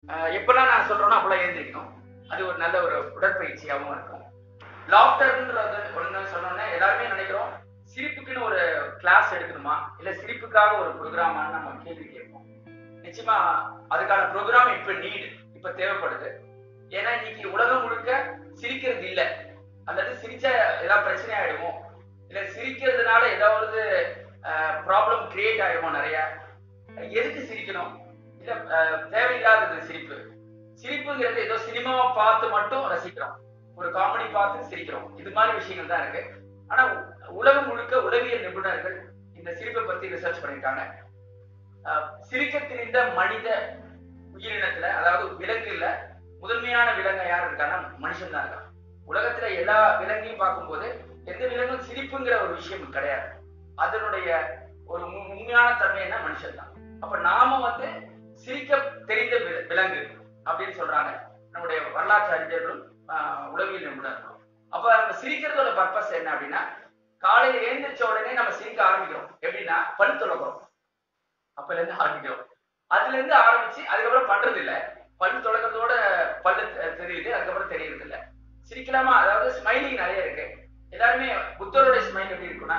அஹ் எப்பெல்லாம் நான் சொல்றேனோ அப்பெல்லாம் எழுந்திரிக்கணும் அது ஒரு நல்ல ஒரு உடற்பயிற்சியாகவும் இருக்கும் லாஃப்டர்ன்றது ஒண்ணு சொன்னோன்னே எல்லாருமே நினைக்கிறோம் சிரிப்புக்குன்னு ஒரு கிளாஸ் எடுக்கணுமா இல்ல சிரிப்புக்காக ஒரு ப்ரோக்ராமான்னு நம்ம கேள்வி கேட்போம் நிச்சயமா அதுக்கான ப்ரோக்ராம் இப்ப நீடு இப்ப தேவைப்படுது ஏன்னா இன்னைக்கு உலகம் முழுக்க சிரிக்கிறது இல்ல அல்லது சிரிச்சா ஏதாவது பிரச்சனை ஆயிடுமோ இல்ல சிரிக்கிறதுனால ஏதாவது ப்ராப்ளம் கிரியேட் ஆயிடுமோ நிறைய எதுக்கு சிரிக்கணும் இல்ல அஹ், தேவையில்லாதது சிரிப்பு சிரிப்புங்கிறது ஏதோ சினிமாவை பார்த்து மட்டும் ரசிக்கிறோம் ஒரு காமெடி பார்த்து சிரிக்கிறோம் இது மாதிரி விஷயங்கள் தான் இருக்கு ஆனா உ- உலகம் முழுக்க உளவியல் நிபுணர்கள் இந்த சிரிப்பை பத்தி ரிசர்ச் பண்ணிருக்காங்க அஹ், சிரிக்க தெரிந்த மனித உயிரினத்துல அதாவது விலங்குல முதன்மையான விலங்கு யார் இருக்கான்னா மனுஷன் தான் இருக்கான் உலகத்துல எல்லா விலங்கையும் பார்க்கும்போது எந்த விலங்கும் சிரிப்புங்கிற ஒரு விஷயம் கிடையாது அதனுடைய ஒரு உண்- உண்மையான தன்மை என்ன மனுஷன் தான் அப்ப நாம வந்து சிரிக்க தெரிந்த வி- விலங்கு அப்படின்னு சொல்றாங்க நம்முடைய வரலாற்று அறிஞர்களும் ஆஹ், உளவியல் நிபுணர்களும் அப்ப நம்ம சிரிக்கிறதோட பர்பஸ் என்ன அப்படின்னா காலையில எழுந்திரிச்ச உடனே நம்ம சிரிக்க ஆரம்பிக்கிறோம் எப்படின்னா பல் துளக்கிறோம் அப்பல இருந்து ஆரம்பிக்கிறோம் அதுல இருந்து ஆரம்பிச்சு அதுக்கப்புறம் பண்றது இல்ல பல் துளக்கிறதோட பல்லு தெ- தெரியுது அதுக்கப்புறம் தெரியறது இல்ல சிரிக்கலாமா அதாவது ஸ்மைலிங் நிறைய இருக்கு எல்லாருமே புத்தரோட ஸ்மைல் எப்படி இருக்கும்னா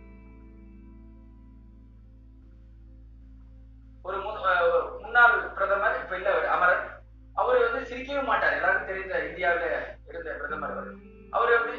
ஒரு முன்- அஹ் ஒரு முன்னாள் பிரதமர் இப்ப இல்ல அவர் அமரர் அவர் வந்து சிரிக்கவே மாட்டார் எல்லாருக்கும் தெரிந்த இந்தியாவில இருந்த பிரதமர் அவர் அவர் வந்து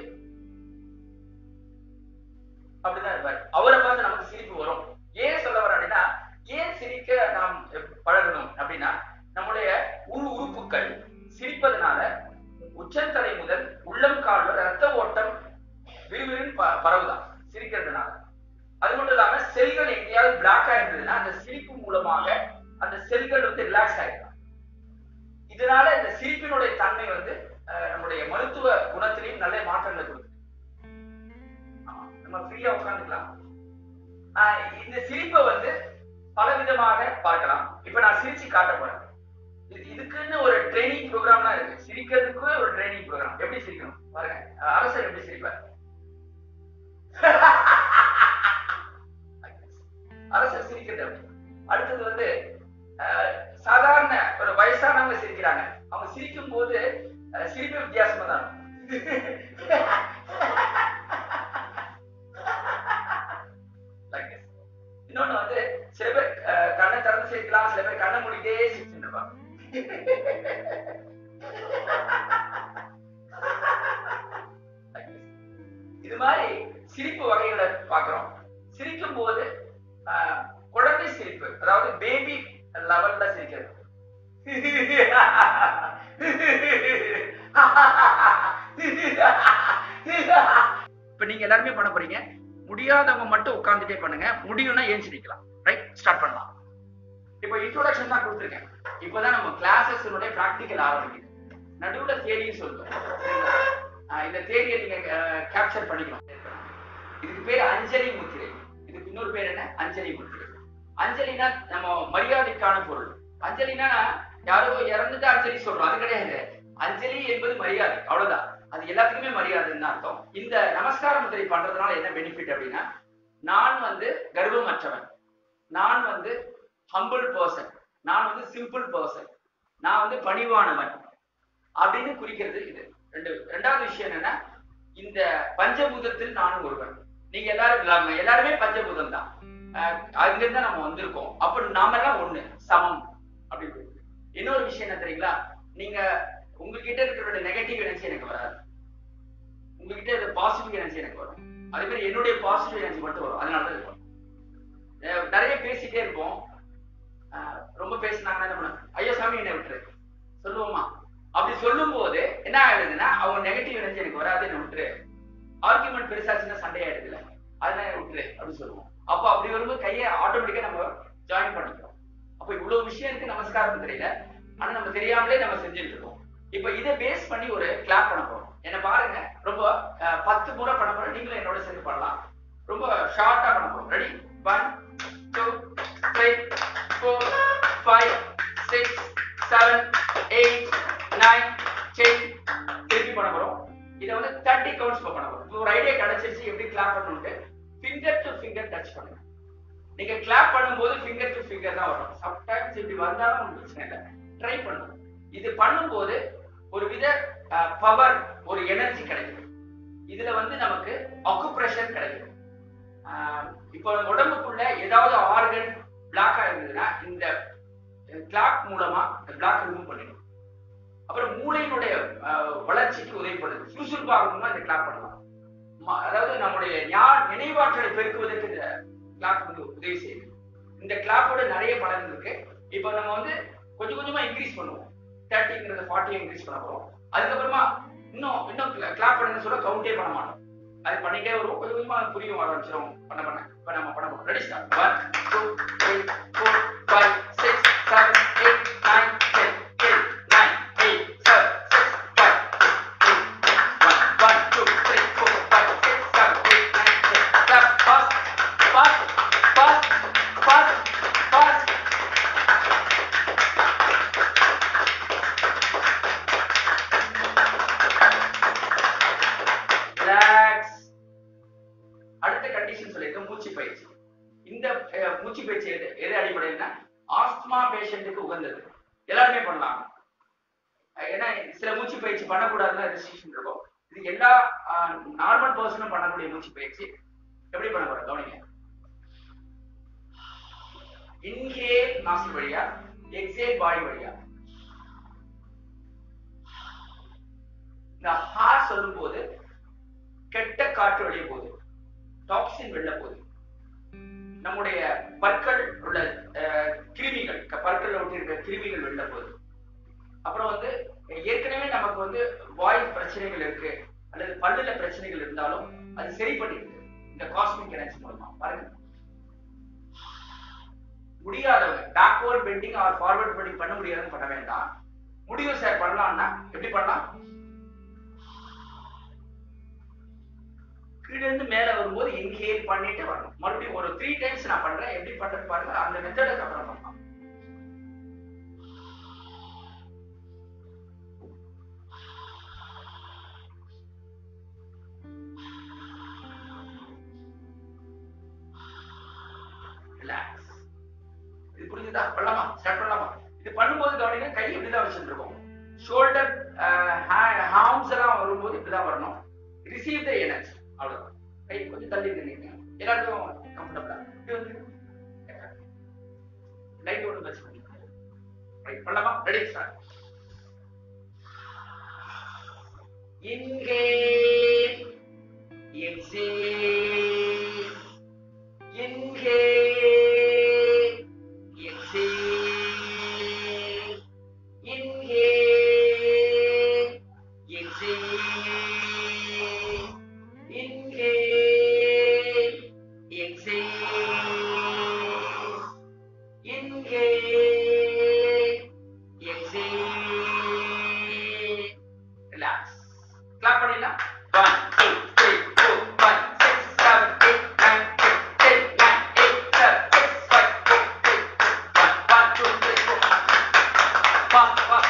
அப்படிதான் இருப்பார் அவரை பார்த்து நமக்கு சிரிப்பு வரும் ஏன் சொல்ல வர அப்படின்னா ஏன் சிரிக்க நாம் பழகணும் அப்படின்னா நம்முடைய உள் உறுப்புகள் சிரிப்பதனால உச்சந்தலை முதல் உள்ளம் கால் வரை ரத்த ஓட்டம் விறுவிறுன்னு ப- பரவுதான் சிரிக்கிறதுனால அது மட்டும் இல்லாம செல்கள் எங்கேயாவது பிளாக் ஆயிருந்ததுன்னா அந்த சிரிப்பு மூலமாக அந்த செல்கள் வந்து ரிலாக்ஸ் ஆயிடலாம் இதனால இந்த சிரிப்பினுடைய தன்மை வந்து அஹ், நம்முடைய மருத்துவ குணத்திலையும் நல்ல மாற்றங்களை கொடுக்குது ஆமா, நம்ம ஃப்ரீயா உட்காந்துக்கலாம் ஆஹ், இந்த சிரிப்பை வந்து பலவிதமாக பார்க்கலாம் இப்ப நான் சிரிச்சு காட்ட போறேன் இது- இதுக்குன்னு ஒரு ட்ரைனிங் ப்ரோக்ராம்லாம் இருக்கு சிரிக்கிறதுக்கு ஒரு ட்ரைனிங் ப்ரோக்ராம் எப்படி சிரிக்கணும் பாருங்க அஹ், அரசர் எப்படி சிரிப்பார் அரசர் சிரிக்கிறது அப்படி. அடுத்தது வந்து அஹ், சாதாரண ஒரு வயசானவங்க சிரிக்கிறாங்க அவங்க சிரிக்கும் போது அஹ், சிரிப்பே வித்தியாசமா தான் இருக்கும். Like this. இன்னொன்னு வந்து சில பேர் அஹ், கண்ணை திறந்து சிரிக்கலாம் சில பேர் கண்ணை மூடிட்டே சிரிச்சுட்டு இருப்பாங்க Like this. இது மாதிரி சிரிப்பு வகைகளை பார்க்கிறோம் சிரிக்கும் போது ஆஹ், குழந்தை சிரிப்பு அதாவது பேபி லெவல்ல சிரிக்கிறது இப்ப நீங்க எல்லாருமே பண்ண போறீங்க முடியாதவங்க மட்டும் உட்கார்ந்துட்டே பண்ணுங்க முடியும்னா ஏஞ்சி நிக்கலாம் ரைட் ஸ்டார்ட் பண்ணலாம் இப்போ இன்ட்ரோடக்ஷன் தான் கொடுத்துருக்கேன் இப்போதான் நம்ம கிளாஸஸ் பிராக்டிக்கல் ஆரம்பிக்குது நடுவுல தேரியும் சொல்லுவோம் சரிங்களா? ஆஹ் இந்த தேரியை நீங்க கேப்சர் பண்ணிக்கணும் இதுக்கு பேர் அஞ்சலி முத்திரை இதுக்கு இன்னொரு பேர் என்ன அஞ்சலி முத்திரை அஞ்சலினா நம்ம மரியாதைக்கான பொருள் அஞ்சலினா யாரோ இறந்துட்டு அஞ்சலி சொல்றோம் அது கிடையாது அஞ்சலி என்பது மரியாதை அவ்வளவுதான் அது எல்லாத்துக்குமே மரியாதைன்னு அர்த்தம் இந்த நமஸ்கார முத்திரை பண்றதுனால என்ன பெனிஃபிட் அப்படின்னா நான் வந்து கர்வமற்றவன் நான் வந்து ஹம்பிள் பர்சன் நான் வந்து சிம்பிள் பர்சன் நான் வந்து பணிவானவன் அப்படின்னு குறிக்கிறது இது ரெண்டு ரெண்டாவது விஷயம் என்னன்னா இந்த பஞ்சபூதத்தில் நானும் ஒருவன் நீங்க எல்லாரும் இல்லாம எல்லாருமே பஞ்சபூதம் தான் அஹ் அங்கிருந்து தான் நம்ம வந்திருக்கோம் அப்ப நாம எல்லாம் ஒண்ணு சமம் அப்படின்னு இன்னொரு விஷயம் என்ன தெரியுங்களா நீங்க உங்ககிட்ட இருக்கிற நெகட்டிவ் எனர்ஜி எனக்கு வராது உங்ககிட்ட இருக்க பாசிட்டிவ் எனர்ஜி எனக்கு வரும் அதே மாதிரி என்னுடைய பாசிட்டிவ் எனர்ஜி மட்டும் வரும் அதனால தான் இது வரும். அஹ் நிறைய பேசிட்டே இருப்போம் அஹ் ரொம்ப பேசினாங்கன்னா என்ன பண்ணும் ஐயோ சாமி என்னை விட்டுரு சொல்லுவோமா அப்படி சொல்லும் போது என்ன ஆயிடுதுன்னா அவங்க நெகட்டிவ் எனர்ஜி எனக்கு வராது என்ன விட்டுரு ஆர்குமெண்ட் பெருசாச்சுன்னா சண்டை ஆயிடுதுல அதனால என்னை விட்டுரு அப்படின்னு சொல்லுவோம் அப்போ அப்படி வரும்போது கையை ஆட்டோமேட்டிக்கா நம்ம ஜாயின் பண்ணிக்கிறோம் அப்போ இவ்வளவு விஷயம் இருக்கு நமஸ்காரம் தெரியல ஆனா நம்ம தெரியாமலே நம்ம செஞ்சுட்டு இருக்கோம் இப்போ இதை பேஸ் பண்ணி ஒரு கிளாப் பண்ண போறோம் என்ன பாருங்க ரொம்ப அஹ், பத்து முறை பண்ண போறோம் நீங்களும் என்னோட சேர்ந்து பண்ணலாம் ரொம்ப ஷார்ட்டா பண்ண போறோம் ready one two three four five six seven eight nine ten திருப்பி பண்ண போறோம் இதை வந்து தேர்ட்டி கவுண்ட்ஸ் பண்ண போறோம் இப்போ ஒரு ஐடியா கிடைச்சிருச்சு எப்படி கிளாப் பண்ணணும்ட்டு ஃபிங்கர் டு ஃபிங்கர் டச் பண்ணுங்க நீங்க கிளாப் பண்ணும்போது ஃபிங்கர் டு ஃபிங்கர் தான் வரும் சம்டைம்ஸ் இப்படி வந்தாலும் உங்களுக்கு பிரச்சனை இல்லை ட்ரை பண்ணுங்க இது பண்ணும்போது ஒரு வித பவர் ஒரு எனர்ஜி கிடைக்கும் இதுல வந்து நமக்கு அக்குப்ரெஷர் கிடைக்கும் ஆஹ் இப்போ நம்ம உடம்புக்குள்ள ஏதாவது ஆர்கன் பிளாக் ஆயிருந்ததுன்னா இந்த கிளாக் மூலமா இந்த பிளாக் ரிமூவ் பண்ணிடும் அப்புறம் மூளையினுடைய ஆஹ், வளர்ச்சிக்கு உதவிப்படுது சுறுசுறுப்பாகணும்னா இந்த கிளாக் பண்ணலாம் ம- அதாவது நம்முடைய ஞா- நினைவாற்றலை பெருக்குவதற்கு இந்த கிளாக் வந்து உதவி செய்யுது இந்த கிளாக்கோட நிறைய பலன் இருக்கு இப்போ நம்ம வந்து கொஞ்சம் கொஞ்சமா இன்க்ரீஸ் பண்ணுவோம் தேர்ட்டிங்கிறத ஃபார்ட்டி இன்க்ரீஸ் பண்ண போறோம் அதுக்கப்புறமா இன்னும் இன்னும் கிளாப் பண்ணுங்க சொல்ல கவுண்டே பண்ண மாட்டோம் அது பண்ணிட்டே வருவோம் கொஞ்சம் கொஞ்சமா புரியும் ஆரம்பிச்சிடும் பண்ண பண்ண இப்போ நம்ம பண்ண போறோம் ready start one two three four five six seven eight nine ten eight nine eight seven six five one one two three four five six seven eight nine ten stop fast fast fast fast fast relax அடுத்த condition சொல்லியிருக்கேன் மூச்சு பயிற்சி இந்த அஹ், மூச்சு பயிற்சி எது எது அடிப்படையில்னா asthma பேஷண்ட்டுக்கு உகந்தது எல்லாருமே பண்ணலாம் அஹ், ஏன்னா சில மூச்சு பயிற்சி பண்ணக்கூடாதுன்னு ரெஸ்ட்ரிக்ஷன் இருக்கும் இது எல்லா நார்மல் பர்சனும் பண்ணக்கூடிய மூச்சு பயிற்சி எப்படி பண்ண போறோம் கவனிங்க இன்ஹேல் நாசில் வழியா எக்ஸேல் பாடி வழியா இந்த ஹா சொல்லும்போது கெட்ட காற்று வெளியே போகுது டாக்ஸின் வெளில போகுது நம்முடைய பற்கள் உள்ள அஹ், கிருமிகள் க- பற்கள்ல ஒட்டி இருக்க கிருமிகள் வெளில போகுது அப்புறம் வந்து ஏற்கனவே நமக்கு வந்து வாய் பிரச்சனைகள் இருக்கு அல்லது பல்லுல பிரச்சனைகள் இருந்தாலும் அது சரி பண்ணிடுது இந்த காஸ்மிக் எனர்ஜி மூலமா பாருங்க முடியாதவங்க backward bending or forward bending பண்ண முடியாதுன்னு பண்ண வேண்டாம் முடியும் சார் பண்ணலாம்னா எப்படி பண்ணலாம் கீழ இருந்து மேல வரும்போது இன்ஹேல் பண்ணிட்டு வரணும் மறுபடியும் ஒரு த்ரீ டைம்ஸ் நான் பண்றேன் எப்படி பண்றது பாருங்க அந்த மெத்தடுக்கு அப்புறம் பண்ணலாம் ரிலாக்ஸ் இது புரிஞ்சுதா பண்ணலாமா ஸ்டார்ட் பண்ணலாமா இது பண்ணும்போது கவனிங்க கை இப்படிதான் வச்சுட்டு இருக்கோம் ஷோல்டர் ஹார்ம்ஸ் எல்லாம் வரும்போது இப்படிதான் வரணும் ரிசீவ் த எனர்ஜி அவ்வளவுதான் கை கொஞ்சம் தள்ளி நினைங்க எல்லாருக்கும் கம்ஃபர்டபுளா இப்படி வந்து லைட் ஒன்று வச்சு ரைட் பண்ணலாமா ready start inhale exhale inhale exhale inhale exhale inhale exhale inhale exhale relax clap பண்ணிடலாம் one two three four five six seven eight nine ten ten nine eight seven six five four three one one two three four fast fast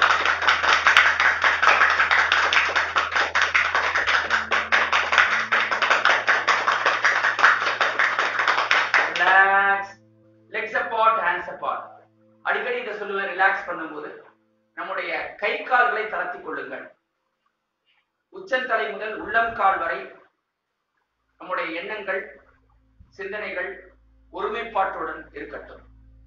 relax legs apart hands apart அடிக்கடி இதை சொல்லுவேன் relax பண்ணும்போது நம்முடைய கை கால்களை தளர்த்திக் கொள்ளுங்கள் உச்சந்தலை முதல் உள்ளங்கால் வரை நம்முடைய எண்ணங்கள் சிந்தனைகள் ஒருமைப்பாட்டுடன் இருக்கட்டும்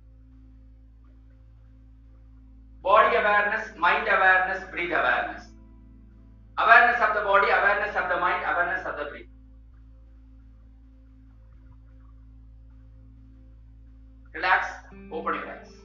body awareness mind awareness breath awareness awareness of the body awareness of the mind awareness of the breath relax open your ice